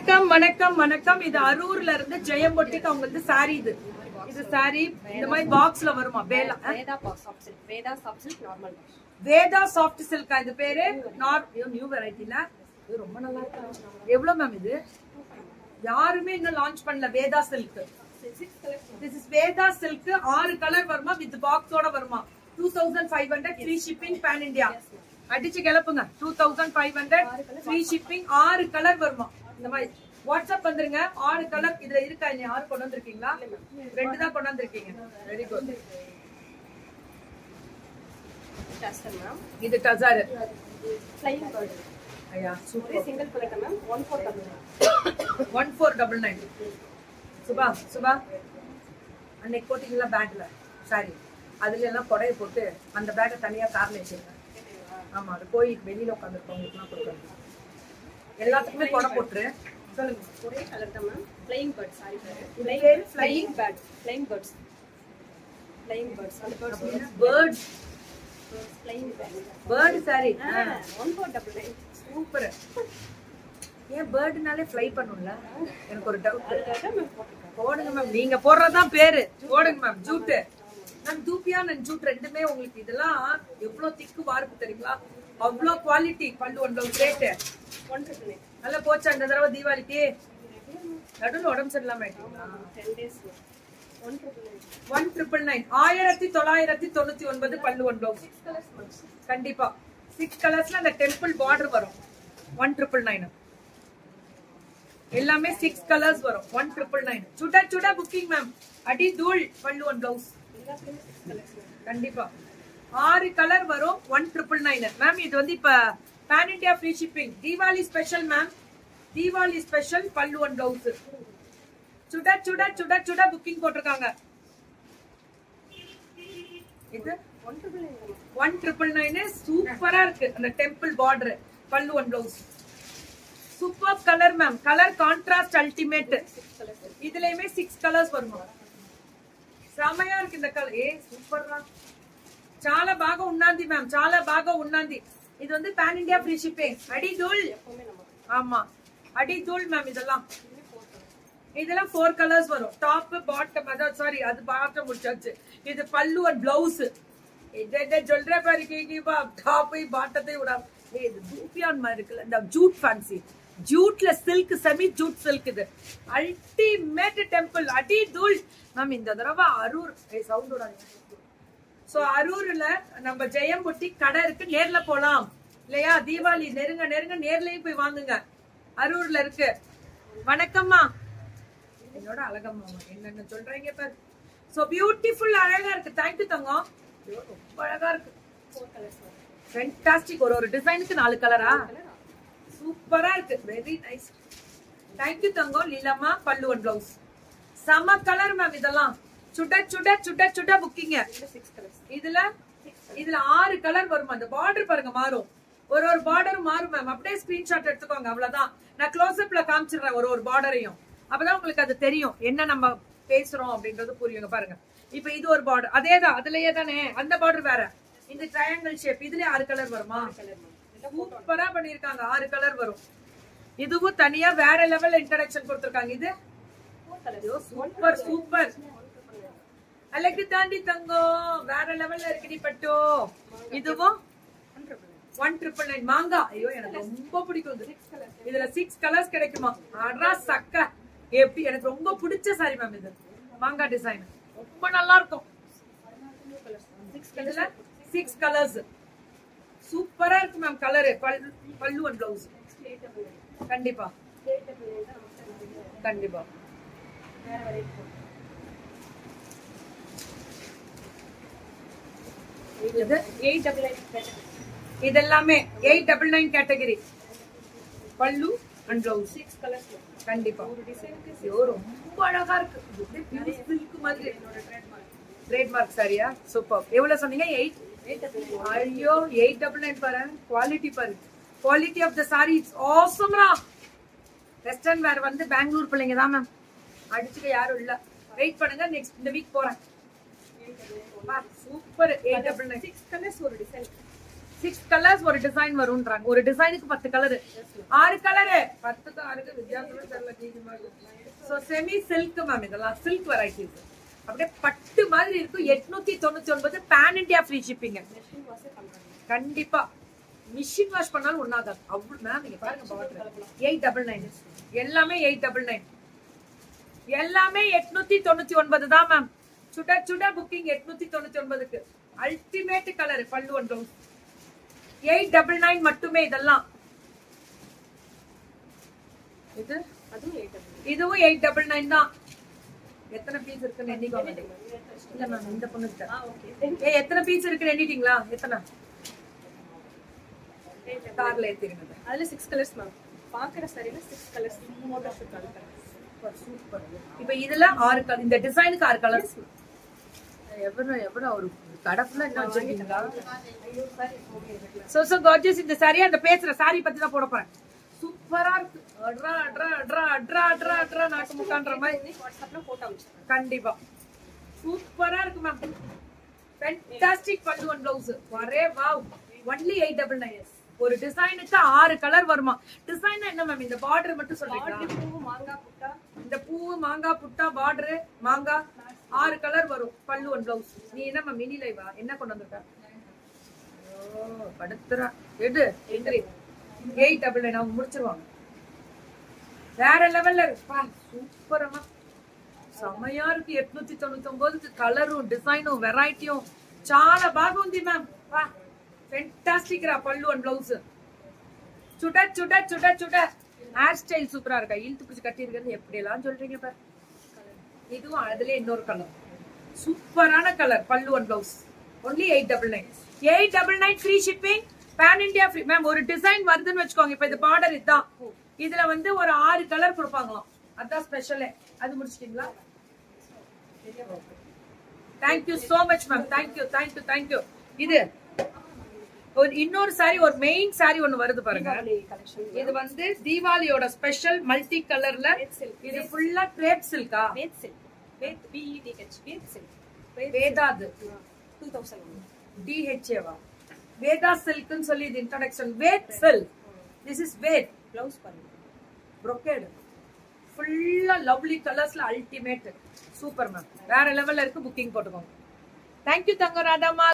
வணக்கம் வணக்கம் வணக்கம் இது அரூர்ல இருந்து ஜெயம் பொட்டிக்கு அவங்களுக்கு சாரி இது இது சாரி இந்த மாதிரி பாக்ஸ்ல வருமா வேலா Veda soft silk Veda soft silk normal Veda soft சில்கா இது பேரு நார் நியூ வெரைட்டில இது ரொம்ப நல்லா இருக்கு எவ்வளவு மேம் இது யாருமே இன்னும் லான்ச் பண்ணல Veda silk this is Veda silk ஆறு கலர் வருமா வித் பாக்ஸோட வருமா two thousand five hundred free shipping pan India அடிச்சு கிளப்புங்க two thousand five hundred free shipping ஆறு கலர் வருமா இந்த மாதிரி வாட்ஸ்அப் வந்துருங்க ஆறு கலர் இதுல இருக்கா நீ ஆறு கொண்டு வந்திருக்கீங்களா ரெண்டு தான் கொண்டு வந்திருக்கீங்க வெரி குட் டஸ்டர் மேம் இது டசாரு ஃப்ளைங் பேர்ட் ஐயா super single colour ma'am one four double one four double nine Subha Subha அன்னைக்கு போட்டீங்களா பேக்ல சாரி அதுல எல்லாம் கொடையை போட்டு அந்த பேக்கை தனியா கார்ல வச்சிருக்கேன் ஆமா அது கோயிலுக்கு வெளியில உட்காந்துருக்கவங்களுக்குலாம் கொடுக்கணும் எல்லாத்துக்குமே கொடை போட்டுரு சொல்லுங்க ஒரே கலர் தான் மேம் ஃப்ளைங் பேர்ட் சாரி இது பேரு flying bird flying birds flying birds அந்த birds birds flying bird bird sari one four double nine super ஏன் பேர்டுனாலே ஃப்ளை பண்ணும்ல எனக்கு ஒரு டவுட் அதுக்காக மேம் போட்டிருக்கேன் போடுங்க மேம் நீங்க போடுறதுதான் பேரு போடுங்க மேம் ஜூட்டு மேம் தூப்பியான் அண்ட் ஜூட் ரெண்டுமே உங்களுக்கு இதெல்லாம் எவ்வளவு திக்கு வார்ப்பு தெரியுங்களா அவ்வளோ குவாலிட்டி பல்லு ஒன்று ரேட்டு ஒன் ட்ரிபிள் நைன் நல்லா போச்சு அந்த தடவை தீபாவளிக்கு நடுவில் உடம்பு சரியில்லாம ஆயிட்டீங்களா ten days one triple nine one triple nine ஆயிரத்தி தொள்ளாயிரத்தி தொண்ணூத்தி ஒன்பது பல்லு ஒன் பிளவுஸ் கலர்ஸ் மேம் கண்டிப்பா சிக்ஸ் கலர்ஸ்ல அந்த டெம்பிள் பார்டர் வரும் ஒன் ட்ரிபிள் நைன் எல்லாமே சிக்ஸ் கலர்ஸ் வரும் ஒன் ட்ரிபிள் நைன் சுட சுட புக்கிங் மேம் அடி தூள் பல்லு ஒன் பிளவுஸ் எல்லாத்துலேயுமே சிக்ஸ் கலர்ஸ் மேம் கண்டிப்பா ஆறு கலர் வரும் ஒன் ட்ரிபிள் நைன் மேம் இது வந்து இப்ப pan India free shipping Deepavali special ma'am Deepavali special பல்லு ஒன் பிளவுஸ் சுட சுட சுட சுட புக்கிங் போட்டிருக்காங்க இது one triple nine ma'am one triple nine சூப்பரா இருக்கு அந்த டெம்பிள் பார்டர் பல்லு one blouse super colour ma'am colour contrast ultimate six colours இதுலயுமே சிக்ஸ் கலர்ஸ் வருமா செமையா இருக்கு இந்த கலர் ஏ சூப்பர் தான் చాలా బాగా ఉన్నది మ్యామ్ చాలా బాగా ఉన్నది இது வந்து பேன் இந்தியா ஃப்ரீ ஷிப்பிங் அடி தூள் எப்பவுமே நம்ம ஆமா அடி தூள் மேம் இதெல்லாம் இதெல்லாம் ஃபோர் கலர்ஸ் வரும் டாப் பாட்டம் அதாவது சாரி அது பாட்டம் முடிச்சாச்சு இது பல்லு அண்ட் பிளவுஸ் இதை சொல்ற பாரு கேக்கிப்பா டாப்பை பாட்டத்தை விடாம ஏய், இது தூப்பியான் மாதிரி இருக்குல்ல இந்த ஜூட் ஃபேன்சி ஜூட்ல சில்க் செமி ஜூட் சில்க் இது அல்டிமேட் டெம்பிள் அடி தூள் மேம் இந்த தடவை அரூர் சவுண்ட் விடாதீங்க சோ அரூர்ல நம்ம ஜெயம்புட்டி கடை இருக்கு நேர்ல போலாம் இல்லையா தீபாவளி நெருங்க நெருங்க நேர்லயும் போய் வாங்குங்க அரூர்ல இருக்கு வணக்கம்மா என்னோட அழகம்மா என்னென்ன சொல்றீங்க பாரு சோ பியூட்டிஃபுல் அழகா இருக்கு தேங்க்யூ தங்கம் ஐயோ, ரொம்ப அழகா இருக்கு ஃபோர் கலர்ஸ் மேம் ஃபென்டாஸ்டிக் ஒரு ஒரு டிசைனுக்கு நாலு கலரா சூப்பரா இருக்கு வெரி நைஸ் தேங்க்யூ தங்கம் லீலம்மா பல்லு ஒன் பிளவுஸ் செம கலர் மேம் இதெல்லாம் சுட சுட சுட சுட புக்கிங்க சிக்ஸ் கலர்ஸ் இதுல இதுல ஆறு கலர் வரும் அந்த பார்டர் பாருங்க மாறும் ஒரு ஒரு பார்டரும் மாறும் மேம் அப்படியே ஸ்கிரீன்ஷாட் எடுத்துக்கோங்க அவ்வளவுதான் நான் க்ளோஸ்அப்ல காமிச்சிடுறேன் ஒரு ஒரு பார்டரையும் அப்பதான் உங்களுக்கு அது தெரியும் என்ன நம்ம பேசுறோம் அப்படின்றது புரியுங்க பாருங்க இப்ப இது ஒரு பார்டர் அதேதான் அதுலயே தானே அந்த பார்டர் வேற இந்த ட்ரையாங்கிள் ஷேப் இதுலயே ஆறு கலர் வருமா கலர் மேம் சூப்பரா பண்ணிருக்காங்க ஆறு கலர் வரும் இதுவும் தனியா வேற லெவல் இன்ட்ரடக்ஷன் கொடுத்திருக்காங்க இது ஃபோர் கலர்ஸ் சூப்பர் சூப்பர் அழகு தாண்டி தங்கம் வேற லெவல்ல இருக்குடி பட்டோ இதுவும் one triple nine one triple nine மாங்கா ஐயோ எனக்கு ரொம்ப பிடிக்கும் இது இதுல சிக்ஸ் கலர்ஸ் கிடைக்குமா அடா சக்க எப்படி எனக்கு ரொம்ப பிடிச்ச சாரி மேம் இது மாங்கா டிசைன் ரொம்ப நல்லா இருக்கும் சிக்ஸ் இதுல சிக்ஸ் கலர்ஸ் சூப்பரா இருக்கு மேம் கலரு பல்லு and blouse eight double nine கண்டிப்பா எயிட் டபுள் நைன் தான் நமக்கு கண்டிப்பா வேற வெரைட்டி இது எயிட் டபுள் நைன் இதெல்லாமே எயிட் டபுள் நைன் கேட்டகரி பல்லு and blouse six colours ma'am கண்டிப்பா ஒரு டிசைனுக்கு ஐயோ ரொம்ப அழகா இருக்கு இது அப்படியே pure silk மாதிரி என்னோட ட்ரேட்மார்க் ட்ரேட்மார்க் சாரியா சூப்பர் எவ்வளவு சொன்னீங்க எயிட் எயிட் டபுள் நைன் ஐயோ எயிட் டபுள் நைன் பாரு குவாலிட்டி பாரு quality of the sari it's ஆசம்ரா வெஸ்டர்ன் வேர் வந்து பெங்களூர் பிள்ளைங்க தான் மேம் அடிச்சுக்க யாரும் இல்ல வெயிட் பண்ணுங்க நெக்ஸ்ட் இந்த வீக் போறேன் super eight double nine six colours ஒரு டிசைன் சிக்ஸ் கலர்ஸ் ஒரு டிசைன் வரும்ன்றாங்க ஒரு டிசைனுக்கு பத்து கலர் ஆறு கலரு பத்துக்கு ஆறுக்கு வித்தியாசமே தெரியல ஸோ செமி சில்க் மேம் இதெல்லாம் சில்க் வெரைட்டிஸ் அப்படியே பட்டு மாதிரி இருக்கும் எட்நூத்தி தொண்ணூத்தி ஒன்பது pan India free shipping machine வாஷே பண்றாங்க கண்டிப்பா மிஷின் வாஷ் பண்ணாலும் ஒன்னாகாது அவ்வளவு மேம் நீங்க பாருங்க பாட்டில் எயிட் டபுள் நைன் எல்லாமே எயிட் டபுள் நைன் எல்லாமே எட்நூத்தி தொண்ணூத்தி ஒன்பது தான் மேம் சுட சுட புக்கிங் எட்நூத்தி தொண்ணூத்தி ஒன்பதுக்கு அல்டிமேட் கலர் பல்லு ஒன்றும் எயிட் டபுள் நைன் மட்டுமே இதெல்லாம் இது அதுவும் எயிட் டபுள் இதுவும் எயிட் டபுள் நைன் தான் எத்தனை பீஸ் இருக்குன்னு எண்ணிக்கோங்க இல்ல மேம் இந்த பொண்ணுக்கு ஆ ஓகே ஏ எத்தனை பீஸ் இருக்குன்னு எண்ணிட்டீங்களா எத்தனை கார்ல ஏத்திருங்க அதுல சிக்ஸ் கலர்ஸ் மேம் பாக்குற சரியில சிக்ஸ் கலர்ஸ் மோட்டர் ஷூட் அனுப்புறேன் சூப்பர் இப்ப இதுல ஆறு கலர் இந்த டிசைனுக்கு ஆறு கலர் எவ்வளவு எவ்வளவு ஒரு கடை ஃபுல்லா என்ன வச்சிருக்கீங்களா சோ சோ கார்ஜியஸ் இந்த சாரி அந்த பேசுற சாரி பத்தி தான் போட போறேன் சூப்பரா இருக்கு அட்ரா அட்ரா அட்ரா அட்ரா அட்ரா அட்ரா நாக்கு முக்கான்ற மாதிரி வாட்ஸ்அப்ல போட்டோ அனுப்பிச்சிடுறேன் கண்டிப்பா சூப்பரா இருக்கு மேம் ஃபேண்டாஸ்டிக் பல்லு ஒன் பிளவுஸ் வரே wow only eight double nine ஒரு டிசைனுக்கு ஆறு கலர் வருமா டிசைன் என்ன மேம் இந்த பார்டர் மட்டும் சொல்றீங்களா பாட்டி பூ மாங்காய் புட்டா இந்த பூ மாங்காய் புட்டா பார்டர் மாங்காய் ஆறு கலர் வரும் பல்லு ஒன் பிளவுஸ் நீ என்ன மேம் மினி லைவா என்ன கொண்டு வந்திருக்க ஓ படுத்துறா எடு எந்திரி எயிட் டபுள் நைன் அவங்க முடிச்சிருவாங்க வேற லெவல்ல இருக்குப்பா சூப்பரமா செம்மையா இருக்கு எட்நூத்தி தொண்ணூத்தி ஒன்பதுக்கு கலரும் டிசைனும் வெரைட்டியும் చాలా బాగుంది మ్యామ్ వా ஃபென்டாஸ்டிக் ரா பல்லு அண்ட் பிளவுஸ் சுட சுட சுட சுட ஹேர் ஸ்டைல் சூப்பரா இருக்கா இழுத்து பிடிச்சி கட்டி இருக்கிறது எப்படி எல்லாம் சொல்றீங்க பாரு இதுவும் அதுல இன்னொரு கலர் சூப்பரான கலர் பல்லு and blouse only eight double nine eight double nine free shipping pan India free ma'am ஒரு டிசைன் வருதுன்னு வச்சுக்கோங்க இப்ப இது பார்டர் இதுதான் இதுல வந்து ஒரு ஆறு கலர் கொடுப்பாங்களாம் அதான் ஸ்பெஷலே அது முடிச்சிட்டீங்களா thank you so much ma'am thank you thank you thank you இது ஒரு இன்னொரு சாரி ஒரு மெயின் சாரி ஒன்னு வருது பாருங்க கலெக்ஷன் இது வந்து தீபாவளியோட ஸ்பெஷல் மல்டி கலர்ல silk. இது ஃபுல்லா கிரேப் சில்கா வேத் சில்க் வேத் பிஇடிஹெச் வேத் சில்க் வேதாது டூ தௌசண்ட் டிஹெச்ஏவா வேதா சில்க்னு சொல்லி இது introduction Ved silk this is Ved blouse பாருங்க brocade ஃபுல்லா லவ்லி கலர்ஸ்ல அல்டிமேட் சூப்பர் மேம் வேற லெவல்ல இருக்கு புக்கிங் போட்டுக்கோங்க தேங்க்யூ தங்க ராதாமா